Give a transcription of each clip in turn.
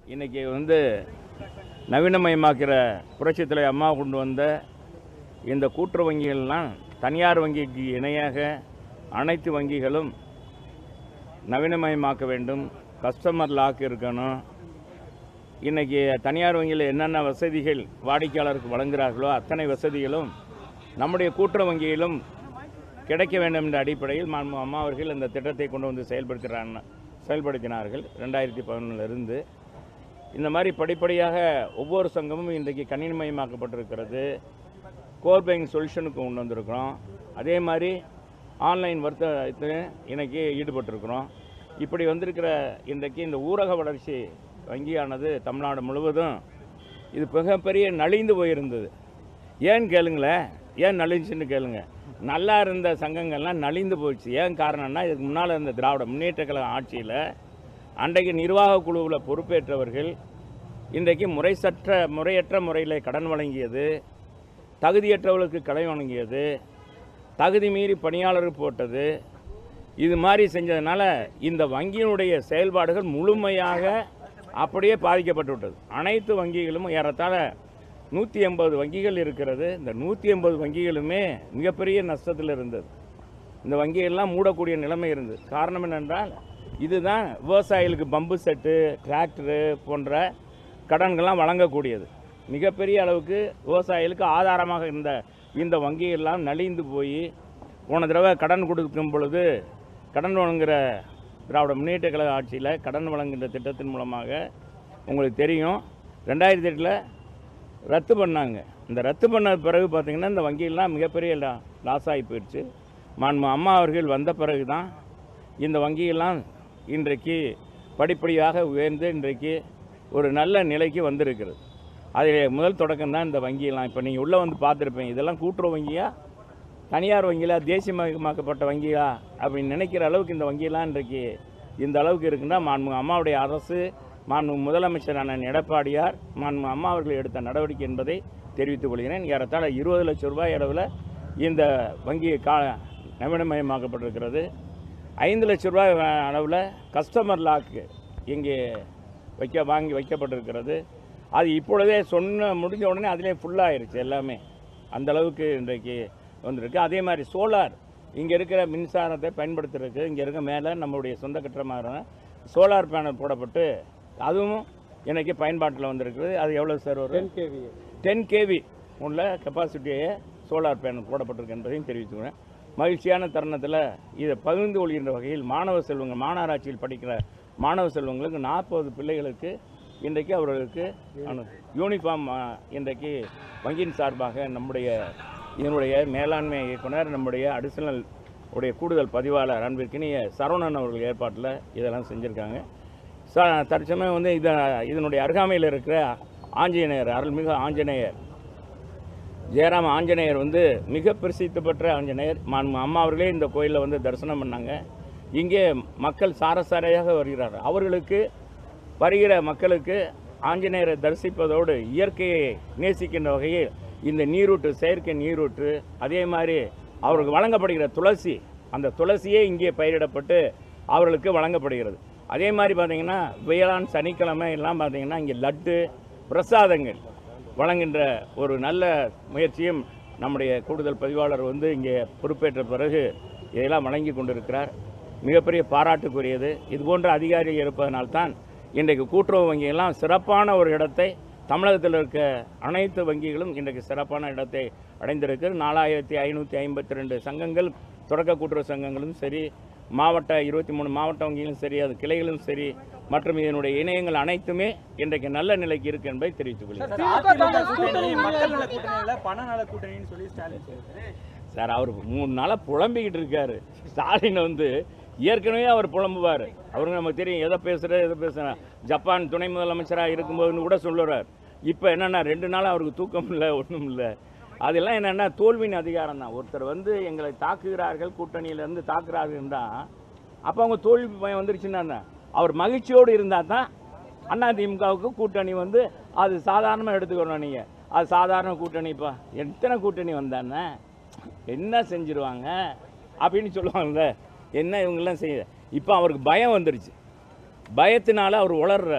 இன்னைக்கு வந்து நவீனமயமாக்கிற புரட்சித் தலைவர் அம்மா கொண்டு வந்த இந்த கூட்டுறவு வங்கிகள்லாம் தனியார் வங்கிக்கு இணையாக அனைத்து வங்கிகளும் நவீனமயமாக்க வேண்டும் கஸ்டமர் லாக் இருக்கணும் இன்னைக்கு தனியார் வங்கியில் என்னென்ன வசதிகள் வாடிக்கையாளருக்கு வழங்குகிறார்களோ அத்தனை வசதிகளும் நம்முடைய கூட்டுறவு வங்கியிலும் கிடைக்க வேண்டும் என்ற அடிப்படையில் மாண்பு அம்மா அவர்கள் இந்த திட்டத்தை கொண்டு வந்து செயல்படுத்துகிறாங்க செயல்படுத்தினார்கள் ரெண்டாயிரத்தி பதினொன்றிலிருந்து இந்த மாதிரி படிப்படியாக ஒவ்வொரு சங்கமும் இன்றைக்கு கணினிமயமாக்கப்பட்டிருக்கிறது கோர் பேங்கிங் சொல்யூஷனுக்கு கொண்டு வந்திருக்கிறோம் அதே மாதிரி ஆன்லைன் வர்த்தகத்தில் இன்னைக்கு ஈடுபட்டிருக்கிறோம் இப்படி வந்திருக்கிற இன்றைக்கு இந்த ஊரக வளர்ச்சி வங்கியானது தமிழ்நாடு முழுவதும் இது மிகப்பெரிய நலிந்து போயிருந்தது ஏன் கேளுங்களேன் ஏன் நலிஞ்சுன்னு கேளுங்க நல்லா இருந்த சங்கங்கள்லாம் நலிந்து போச்சு ஏன் காரணம்னா இதுக்கு முன்னால் இருந்த திராவிட முன்னேற்ற கழக ஆட்சியில் அன்றைக்கு நிர்வாக குழுவில் பொறுப்பேற்றவர்கள் இன்றைக்கு முறைசற்ற முறையற்ற முறையில் கடன் வழங்கியது தகுதியற்றவர்களுக்கு கடன் வழங்கியது தகுதி மீறி பணியாளர் போட்டது இது மாதிரி செஞ்சதுனால இந்த வங்கியினுடைய செயல்பாடுகள் முழுமையாக அப்படியே பாதிக்கப்பட்டு விட்டது அனைத்து வங்கிகளும் ஏறத்தாழ நூற்றி எண்பது வங்கிகள் இருக்கிறது இந்த நூற்றி எண்பது வங்கிகளுமே மிகப்பெரிய நஷ்டத்தில் இருந்தது இந்த வங்கியெல்லாம் மூடக்கூடிய நிலைமை இருந்தது காரணம் என்னென்றால் இதுதான் விவசாயிகளுக்கு பம்பு செட்டு டிராக்டரு போன்ற கடன்கள்லாம் வழங்கக்கூடியது மிகப்பெரிய அளவுக்கு விவசாயிகளுக்கு ஆதாரமாக இருந்த இந்த வங்கியெல்லாம் நலிந்து போய் போன தடவை கடன் கொடுக்கும் பொழுது கடன் வழங்குகிற திராவிட முன்னேற்ற கழக ஆட்சியில் கடன் வழங்குகின்ற திட்டத்தின் மூலமாக உங்களுக்கு தெரியும் ரெண்டாயிரத்தி எட்டில் ரத்து பண்ணாங்க இந்த ரத்து பண்ண பிறகு பார்த்திங்கன்னா இந்த வங்கியெல்லாம் மிகப்பெரிய லா- லாஸ் ஆகி போயிடுச்சு மாண்பு அம்மா அவர்கள் வந்த பிறகு தான் இந்த வங்கியெல்லாம் இன்றைக்கு படிப்படியாக உயர்ந்து இன்றைக்கு ஒரு நல்ல நிலைக்கு வந்திருக்கிறது அதில் முதல் தொடக்கம் தான் இந்த வங்கியெல்லாம் இப்போ நீங்கள் உள்ளே வந்து பார்த்துருப்பீங்க இதெல்லாம் கூட்டுறவு வங்கியா தனியார் வங்கியில தேசியமயமாக்கப்பட்ட வங்கியா அப்படின்னு நினைக்கிற அளவுக்கு இந்த வங்கியெல்லாம் இன்றைக்கு இந்த அளவுக்கு இருக்குன்னா மாண்பு அம்மாவுடைய அரசு மாண்பு முதலமைச்சர் அண்ணன் எடப்பாடியார் மாண்பு அம்மா அவர்கள் எடுத்த நடவடிக்கை என்பதை தெரிவித்துக் கொள்கிறேன் ஏறத்தாழ இருபது லட்சம் ரூபாய் அளவில் இந்த வங்கி கா நவீனமயமாக்கப்பட்டிருக்கிறது ஐந்து லட்சம் ரூபாய் அளவில் கஸ்டமர் லாக்கு இங்கே வைக்க வாங்கி வைக்கப்பட்டிருக்கிறது அது இப்பொழுதே சொன்ன முடிஞ்ச உடனே அதிலே ஃபுல்லாகிருச்சு எல்லாமே அந்த அளவுக்கு இன்றைக்கு வந்திருக்கு அதே மாதிரி சோலார் இங்கே இருக்கிற மின்சாரத்தை பயன்படுத்துறதுக்கு இங்கே இருக்க மேலே நம்மளுடைய சொந்த கட்டடமாக சோலார் பேனல் போடப்பட்டு அதுவும் இன்னைக்கு பயன்பாட்டில் வந்திருக்குது அது எவ்வளோ சார் வரும் கேவி டென் கேவி உள்ள கெப்பாசிட்டியை சோலார் பேனல் போடப்பட்டிருக்கு என்பதையும் தெரிவித்துக்கிறேன் மகிழ்ச்சியான தருணத்தில் இதை பகிர்ந்து கொள்கின்ற வகையில் மாணவ செல்வங்கள் மாநகராட்சியில் படிக்கிற மாணவ செல்வங்களுக்கு நாற்பது பிள்ளைகளுக்கு இன்றைக்கு அவர்களுக்கு அனு- யூனிஃபார்ம் ஆ, இன்றைக்கு வங்கியின் சார்பாக நம்முடைய இதனுடைய மேலாண்மை இயக்குனர் நம்முடைய அடிஷனல் உடைய கூடுதல் பதிவாளர் அன்பிற்கினிய சரவணன் அவர்கள் ஏற்பாட்டில் இதெல்லாம் செஞ்சுருக்காங்க ச தற்சமயம் வந்து இத இதனுடைய அருகாமையில் இருக்கிற ஆஞ்சநேயர் அருள்மிகு ஆஞ்சநேயர் ஜெயராம ஆஞ்சநேயர் வந்து மிக பிரசித்தி பெற்ற ஆஞ்சநேயர் மாண்பு அம்மா அவர்களே இந்த கோயிலில் வந்து தரிசனம் பண்ணாங்க இங்கே மக்கள் சாரசாரையாக வருகிறார்கள் அவர்களுக்கு வருகிற மக்களுக்கு ஆஞ்சநேயரை தரிசிப்பதோடு இயற்கையை நேசிக்கின்ற வகையில் இந்த நீரூற்று செயற்கை நீரூற்று அதே மாதிரி அவருக்கு வழங்கப்படுகிற துளசி அந்த துளசியே இங்கே பயிரிடப்பட்டு அவர்களுக்கு வழங்கப்படுகிறது அதே மாதிரி பார்த்தீங்கன்னா வேளாண் சனிக்கிழமை எல்லாம் பார்த்தீங்கன்னா இங்கே லட்டு பிரசாதங்கள் வழங்குகின்ற ஒரு நல்ல முயற்சியும் நம்முடைய கூடுதல் பதிவாளர் வந்து இங்கே பொறுப்பேற்ற பிறகு இதெல்லாம் வழங்கி கொண்டிருக்கிறார் மிகப்பெரிய பாராட்டுக்குரியது இது போன்ற அதிகாரிகள் இருப்பதனால்தான் இன்றைக்கு கூட்டுறவு வங்கியெல்லாம் சிறப்பான ஒரு இடத்தை தமிழகத்தில் இருக்க அனைத்து வங்கிகளும் இன்றைக்கு சிறப்பான இடத்தை அடைந்திருக்கு நாலாயிரத்தி ஐநூற்றி ஐம்பத்தி ரெண்டு சங்கங்கள் தொடக்க கூட்டுறவு சங்கங்களும் சரி மாவட்ட இருபத்தி மூணு மாவட்ட வங்கிகளும் சரி அது கிளைகளும் சரி மற்றும் இதனுடைய இணையங்கள் அனைத்துமே இன்றைக்கு நல்ல நிலைக்கு இருக்கு என்பதை தெரிவித்துக் கொள்கிறேன் அதிமுக கூட்டணி மக்கள் நல கூட்டணியில பண நல கூட்டணின்னு சொல்லி ஸ்டாலின் சொல்றாரு சார் அவர் மூணு நாளாக புலம்பிக்கிட்டு இருக்காரு ஸ்டாலின் வந்து ஏற்கனவே அவர் புலம்புவார் அவருக்கு நமக்கு தெரியும் எதை பேசுகிற எதை பேசுகிற ஜப்பான் துணை முதலமைச்சராக இருக்கும்போதுன்னு கூட சொல்லுறார் இப்போ என்னென்னா ரெண்டு நாள் அவருக்கு தூக்கம் இல்லை ஒன்றும் இல்லை அதெல்லாம் என்னென்னா தோல்வியின் அதிகாரம் தான் ஒருத்தர் வந்து எங்களை தாக்குகிறார்கள் கூட்டணியிலேருந்து தாக்குறார்கள் தான் அப்போ அவங்க தோல்வி பயம் வந்துருச்சுன்னா என்ன? அவர் மகிழ்ச்சியோடு இருந்தால் தான் அண்ணா திமுகவுக்கு கூட்டணி வந்து அது சாதாரணமாக எடுத்துக்கணும் நீங்கள் அது சாதாரண கூட்டணிப்பா எத்தனை கூட்டணி வந்தானே என்ன செஞ்சிருவாங்க அப்படின்னு சொல்லுவாங்கல்ல என்ன இவங்கெல்லாம் செய்ய இப்போ அவருக்கு பயம் வந்துருச்சு பயத்தினால அவர் உளர்றாரு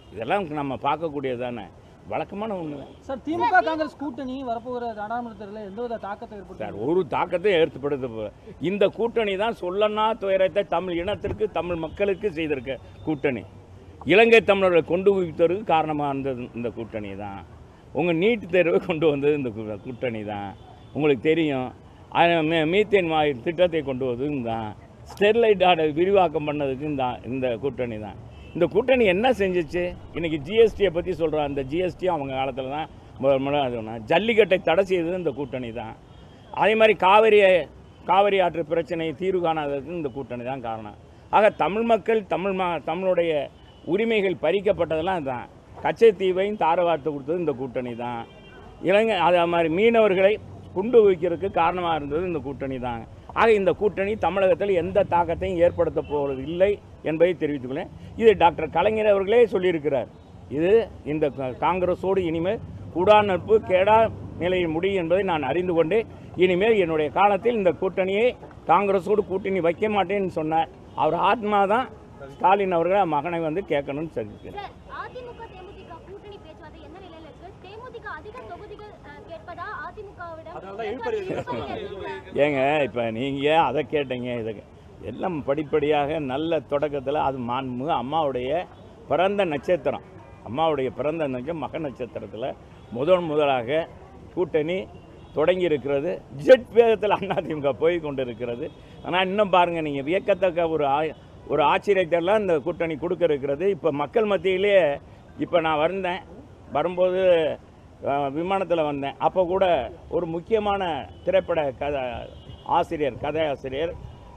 இதெல்லாம் நம்ம பார்க்கக்கூடியது தானே வழக்கமான ஒன்று சார் திமுக காங்கிரஸ் கூட்டணி வரப்போகிற நாடாளுமன்ற தேர்தலில் எந்தவித தாக்கத்தை சார் ஏற்படுத்தும் ஒரு தாக்கத்தை ஏற்படுத்த போ- இந்த கூட்டணி தான் சொல்லனா துயரத்தை தமிழ் இனத்திற்கு தமிழ் மக்களுக்கு செய்திருக்க கூட்டணி இலங்கை தமிழர்களை கொண்டு குவித்ததற்கு காரணமாக இருந்தது இந்த கூட்டணி தான் உங்கள் நீட் தேர்வை கொண்டு வந்தது இந்த கூ- கூட்டணி தான் உங்களுக்கு தெரியும் அஹ் மீ- மீத்தேன் வாயு திட்டத்தை கொண்டு வந்ததும் தான் ஸ்டெர்லைட் ஆடை விரிவாக்கம் பண்ணதுக்கும் தான் இந்த கூட்டணி தான் இந்த கூட்டணி என்ன செஞ்சுச்சு இன்னைக்கு ஜிஎஸ்டியை பற்றி சொல்கிறோம் அந்த ஜிஎஸ்டியும் அவங்க காலத்தில் தான் முதல் முதல்ல அது ஒண்ணு. ஜல்லிக்கட்டை தடை செய்தது இந்த கூட்டணி தான் அதே மாதிரி காவிரியை காவிரி ஆற்று பிரச்சனையை தீர்வு காணாததுக்கு இந்த கூட்டணி தான் காரணம் ஆக தமிழ் மக்கள் தமிழ் மா தமிழுடைய உரிமைகள் பறிக்கப்பட்டதெல்லாம் தான் கச்சைத்தீவையும் தாரவார்த்து கொடுத்தது இந்த கூட்டணி தான் இளைஞ அதே மாதிரி மீனவர்களை குண்டு வைக்கிறதுக்கு காரணமாக இருந்தது இந்த கூட்டணி தான் ஆக இந்த கூட்டணி தமிழகத்தில் எந்த தாக்கத்தையும் ஏற்படுத்த போவது இல்லை என்பதை தெரிவித்துக்கொள்ளேன் இது டாக்டர் கலைஞர் அவர்களே சொல்லியிருக்கிறார் இது இந்த கா- காங்கிரஸோடு இனிமேல் கூடா நட்பு கேடா நிலையில் முடியும் என்பதை நான் அறிந்து கொண்டு இனிமேல் என்னுடைய காலத்தில் இந்த கூட்டணியை காங்கிரஸோடு கூட்டணி வைக்க மாட்டேன்னு சொன்னார் அவர் ஆத்மா தான் ஸ்டாலின் அவர்கள் மகனை வந்து கேட்கணும்னு சொல்லியிருக்கிறார் சார் அதிமுக தேமுதிக கூட்டணி பேச்சுவார்த்தை என்ன நிலையில இருக்கு தேமுதிக அதிக தொகுதிகள் அஹ், கேட்பதா அதிமுகவிடம் அதனாலதான் இழுபறி பேச்சுவார்த்தை ஏங்க இப்போ நீங்கள் அதை கேட்டீங்க இதை கே- எல்லாம் படிப்படியாக நல்ல தொடக்கத்தில் அது மாண்புமிகு அம்மாவுடைய பிறந்த நட்சத்திரம் அம்மாவுடைய பிறந்த நட்சத்திரம் மக நட்சத்திரத்தில் முதன் முதலாக கூட்டணி தொடங்கி இருக்கிறது ஜெட் வேகத்தில் அதிமுக போய் கொண்டு இருக்கிறது ஆனால் இன்னும் பாருங்கள் நீங்கள் வியக்கத்தக்க ஒரு ஆ ஒரு ஆச்சரியத்தெல்லாம் இந்த கூட்டணி கொடுக்க இருக்கிறது இப்போ மக்கள் மத்தியிலே இப்போ நான் வந்தேன் வரும்போது விமானத்தில் வந்தேன் அப்போ கூட ஒரு முக்கியமான திரைப்பட கதை ஆசிரியர் கதை ஆசிரியர்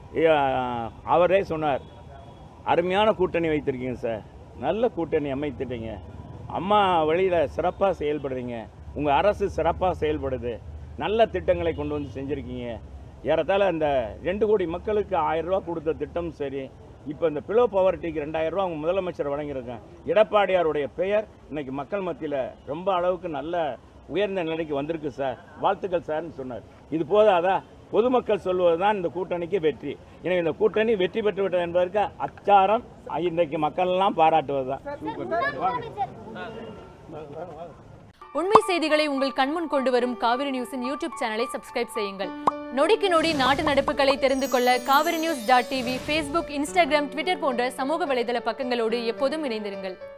அஹ், அவரே சொன்னார் அருமையான கூட்டணி வைத்திருக்கீங்க சார் நல்ல கூட்டணி அமைத்துட்டீங்க அம்மா வழியில் சிறப்பாக செயல்படுறீங்க உங்கள் அரசு சிறப்பாக செயல்படுது நல்ல திட்டங்களை கொண்டு வந்து செஞ்சுருக்கீங்க ஏறத்தாழ அந்த ரெண்டு கோடி மக்களுக்கு ஆயிரம் ரூபாய் கொடுத்த திட்டம் சரி இப்போ இந்த பிலோ பவர்ட்டிக்கு ரெண்டாயிரம் ரூபா அவங்க முதலமைச்சர் வழங்கியிருக்காங்க எடப்பாடியாருடைய பெயர் இன்னைக்கு மக்கள் மத்தியில் ரொம்ப அளவுக்கு நல்ல உயர்ந்த நிலைக்கு வந்திருக்கு சார் வாழ்த்துக்கள் சார்னு சொன்னார் இது போதாதா பொதுமக்கள் சொல்வது தான் இந்த கூட்டணிக்கு வெற்றி எனவே இந்த கூட்டணி வெற்றி பெற்று விட்டது என்பதற்கு அச்சாரம் இன்றைக்கு மக்கள் எல்லாம் பாராட்டுவது தான் சார் முன்னாள் முதலமைச்சர் உண்மை செய்திகளை உங்கள் கண்முன் கொண்டு வரும் காவிரி நியூஸின் யூடியூப் சேனலை சப்ஸ்கிரைப் செய்யுங்கள் நொடிக்கு நொடி நாட்டு நடப்புகளை தெரிந்து கொள்ள Kaveri news dot TV Facebook Instagram Twitter போன்ற சமூக வலைதள பக்கங்களோடு எப்போதும் இணைந்திருங்கள்